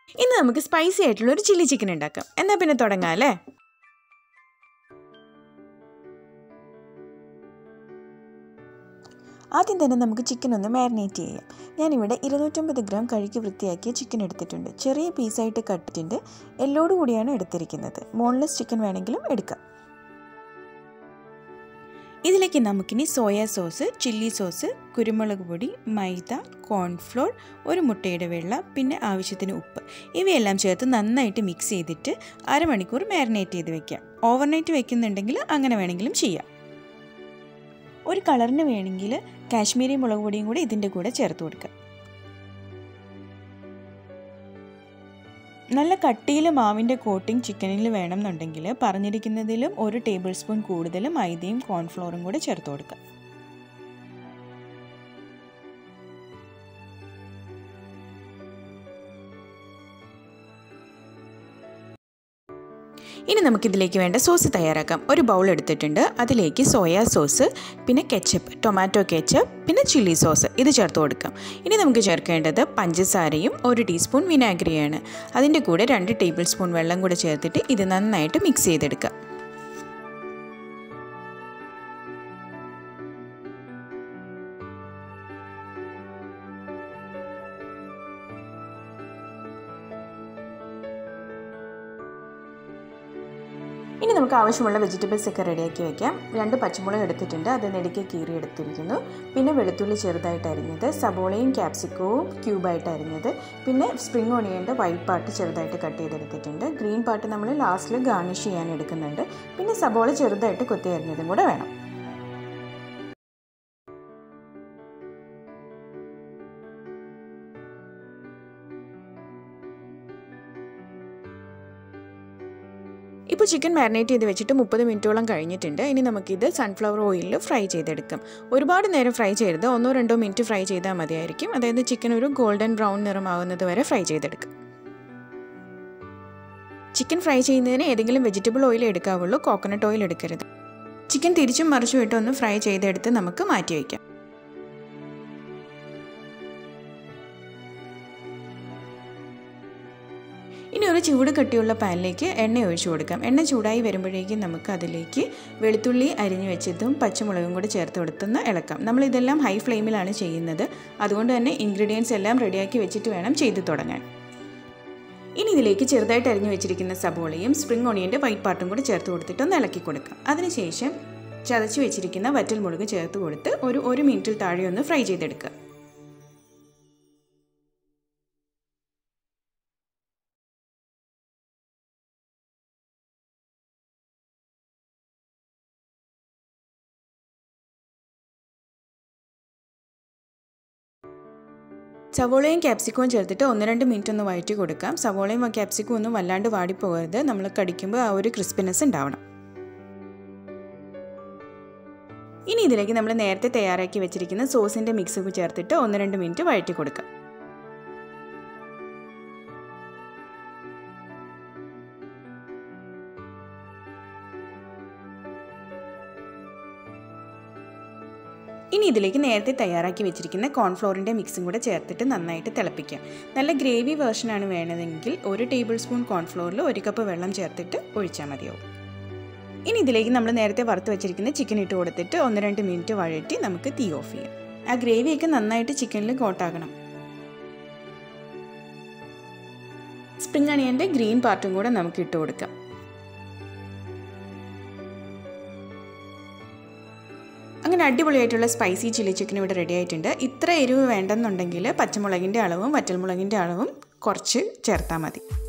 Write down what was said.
ഇന്ന് നമുക്ക് സ്പൈസി ആയിട്ടുള്ള ഒരു ചില്ലി ചിക്കൻ ഉണ്ടാക്കാം എന്നാൽ പിന്നെ തുടങ്ങാം അല്ലേ ആദ്യം തന്നെ നമുക്ക് ചിക്കൻ ഒന്ന് മാരിനേറ്റ് ചെയ്യാം ഞാനിവിടെ ഇരുന്നൂറ്റമ്പത് ഗ്രാം കഴുകി വൃത്തിയാക്കിയ ചിക്കൻ എടുത്തിട്ടുണ്ട് ചെറിയ പീസായിട്ട് കട്ടിട്ടുണ്ട് എല്ലോട് കൂടിയാണ് എടുത്തിരിക്കുന്നത് ബോൺലെസ് ചിക്കൻ വേണമെങ്കിലും എടുക്കാം ഇതിലേക്ക് നമുക്കിനി സോയ സോസ് ചില്ലി സോസ് കുരുമുളക് പൊടി മൈദ കോൺഫ്ലോർ ഒരു മുട്ടയുടെ വെള്ള പിന്നെ ആവശ്യത്തിന് ഉപ്പ് ഇവയെല്ലാം ചേർത്ത് നന്നായിട്ട് മിക്സ് ചെയ്തിട്ട് അരമണിക്കൂർ മാരിനേറ്റ് ചെയ്ത് വെക്കാം ഓവർനൈറ്റ് വെക്കുന്നുണ്ടെങ്കിൽ അങ്ങനെ വേണമെങ്കിലും ചെയ്യാം ഒരു കളറിന് വേണമെങ്കിൽ കാശ്മീരി മുളക് പൊടിയും കൂടി ഇതിൻ്റെ കൂടെ ചേർത്ത് കൊടുക്കുക നല്ല കട്ടിയിൽ മാവിൻ്റെ കോട്ടിംഗ് ചിക്കനിൽ വേണമെന്നുണ്ടെങ്കിൽ പറഞ്ഞിരിക്കുന്നതിലും ഒരു ടേബിൾ സ്പൂൺ കൂടുതൽ മൈദയും കോൺഫ്ലോറും കൂടെ ചേർത്ത് കൊടുക്കുക ഇനി നമുക്കിതിലേക്ക് വേണ്ട സോസ് തയ്യാറാക്കാം ഒരു ബൗൾ എടുത്തിട്ടുണ്ട് അതിലേക്ക് സോയാ സോസ് പിന്നെ കെച്ചപ്പ് ടൊമാറ്റോ കെച്ചപ്പ് പിന്നെ ചില്ലി സോസ് ഇത് ചേർത്ത് കൊടുക്കാം ഇനി നമുക്ക് ചേർക്കേണ്ടത് പഞ്ചസാരയും ഒരു ടീസ്പൂൺ വിനാഗിരിയാണ് അതിൻ്റെ കൂടെ രണ്ട് ടേബിൾ സ്പൂൺ വെള്ളം കൂടെ ചേർത്തിട്ട് ഇത് നന്നായിട്ട് മിക്സ് ചെയ്തെടുക്കാം ഇനി നമുക്ക് ആവശ്യമുള്ള വെജിറ്റബിൾസ് ഒക്കെ റെഡിയാക്കി വെക്കാം രണ്ട് പച്ചമുളക് എടുത്തിട്ടുണ്ട് അത് നെടുക്കെ കീറി എടുത്തിരിക്കുന്നു പിന്നെ വെളുത്തുള്ളി ചെറുതായിട്ട് അരിഞ്ഞത് സബോളയും ക്യാപ്സിക്കവും ക്യൂബായിട്ട് അരിഞ്ഞത് പിന്നെ സ്പ്രിംഗ് ഓണിയൻ്റെ വൈറ്റ് പാർട്ട് ചെറുതായിട്ട് കട്ട് ചെയ്തെടുത്തിട്ടുണ്ട് ഗ്രീൻ പാർട്ട് നമ്മൾ ലാസ്റ്റിൽ ഗാർണിഷ് ചെയ്യാൻ എടുക്കുന്നുണ്ട് പിന്നെ സബോള ചെറുതായിട്ട് കൊത്തി അരിഞ്ഞതും കൂടെ വേണം ഇപ്പോൾ ചിക്കൻ മാരിനേറ്റ് ചെയ്ത് വെച്ചിട്ട് മുപ്പത് മിനിറ്റോളം കഴിഞ്ഞിട്ടുണ്ട് ഇനി നമുക്കിത് സൺഫ്ലവർ ഓയിലിൽ ഫ്രൈ ചെയ്തെടുക്കാം ഒരുപാട് നേരം ഫ്രൈ ചെയ്യരുത് ഒന്നോ രണ്ടോ മിനിറ്റ് ഫ്രൈ ചെയ്താൽ മതിയായിരിക്കും അതായത് ചിക്കൻ ഒരു ഗോൾഡൻ ബ്രൗൺ നിറമാകുന്നത് വരെ ഫ്രൈ ചെയ്തെടുക്കാം ചിക്കൻ ഫ്രൈ ചെയ്യുന്നതിന് ഏതെങ്കിലും വെജിറ്റബിൾ ഓയിൽ എടുക്കാവുള്ളൂ കോക്കനട്ട് ഓയിൽ എടുക്കരുത് ചിക്കൻ തിരിച്ചും മറിച്ചും ഇട്ട് ഒന്ന് ഫ്രൈ ചെയ്തെടുത്ത് നമുക്ക് മാറ്റി വയ്ക്കാം ഇനി ഒരു ചൂട് കട്ടിയുള്ള പാനിലേക്ക് എണ്ണ ഒഴിച്ചു കൊടുക്കാം എണ്ണ ചൂടായി വരുമ്പോഴേക്കും നമുക്ക് അതിലേക്ക് വെളുത്തുള്ളി അരിഞ്ഞു വെച്ചതും പച്ചമുളകും കൂടി ചേർത്ത് കൊടുത്തുനിന്ന് ഇളക്കാം നമ്മളിതെല്ലാം ഹൈ ഫ്ലെയിമിലാണ് ചെയ്യുന്നത് അതുകൊണ്ട് തന്നെ ഇൻഗ്രീഡിയൻസ് എല്ലാം റെഡിയാക്കി വെച്ചിട്ട് വേണം ചെയ്തു തുടങ്ങാൻ ഇനി ഇതിലേക്ക് ചെറുതായിട്ട് അരിഞ്ഞു വെച്ചിരിക്കുന്ന സബോളയും സ്പ്രിംഗ് ഓണിയൻ്റെ വൈറ്റ് പാർട്ടും കൂടി ചേർത്ത് കൊടുത്തിട്ട് ഒന്ന് ഇളക്കി കൊടുക്കാം അതിനുശേഷം ചതച്ച് വെച്ചിരിക്കുന്ന വറ്റൽ മുളക് ചേർത്ത് കൊടുത്ത് ഒരു ഒരു മിനിറ്റിൽ താഴെ ഒന്ന് ഫ്രൈ ചെയ്തെടുക്കുക സവോളയും ക്യാപ്സിക്കവും ചേർത്തിട്ട് ഒന്ന് രണ്ട് മിനിറ്റ് ഒന്ന് വഴറ്റി കൊടുക്കാം സവോളയും ക്യാപ്സിക്കും ഒന്നും വല്ലാണ്ട് വാടിപ്പോകരുത് നമ്മൾ കടിക്കുമ്പോൾ ആ ഒരു ക്രിസ്പിനെസ് ഉണ്ടാവണം ഇനി ഇതിലേക്ക് നമ്മൾ നേരത്തെ തയ്യാറാക്കി വെച്ചിരിക്കുന്ന സോസിൻ്റെ മിക്സ് ചേർത്തിട്ട് ഒന്ന് രണ്ട് മിനിറ്റ് വഴറ്റി കൊടുക്കാം ഇനി ഇതിലേക്ക് നേരത്തെ തയ്യാറാക്കി വെച്ചിരിക്കുന്ന കോൺഫ്ലോറിൻ്റെ മിക്സും കൂടെ ചേർത്തിട്ട് നന്നായിട്ട് തിളപ്പിക്കാം നല്ല ഗ്രേവി വേർഷനാണ് വേണ്ടതെങ്കിൽ ഒരു ടേബിൾ സ്പൂൺ കോൺഫ്ലോറിൽ ഒരു കപ്പ് വെള്ളം ചേർത്തിട്ട് ഒഴിച്ചാൽ മതിയാവും ഇനി ഇതിലേക്ക് നമ്മൾ നേരത്തെ വറുത്ത് വെച്ചിരിക്കുന്ന ചിക്കൻ ഇട്ട് കൊടുത്തിട്ട് ഒന്ന് രണ്ട് മിനിറ്റ് വഴറ്റി നമുക്ക് തീ ഓഫ് ചെയ്യാം ആ ഗ്രേവിയൊക്കെ നന്നായിട്ട് ചിക്കനിൽ കോട്ടാകണം സ്പ്രിംഗ് അണിയൻ്റെ ഗ്രീൻ പാർട്ടും കൂടെ നമുക്ക് ഇട്ട് കൊടുക്കാം അങ്ങനെ അടിപൊളിയായിട്ടുള്ള സ്പൈസി ചില്ലി ചിക്കൻ ഇവിടെ റെഡി ആയിട്ടുണ്ട് ഇത്ര എരിവ് വേണ്ടെന്നുണ്ടെങ്കിൽ പച്ചമുളകിൻ്റെ അളവും വറ്റൽമുളകിൻ്റെ അളവും കുറച്ച് ചേർത്താൽ മതി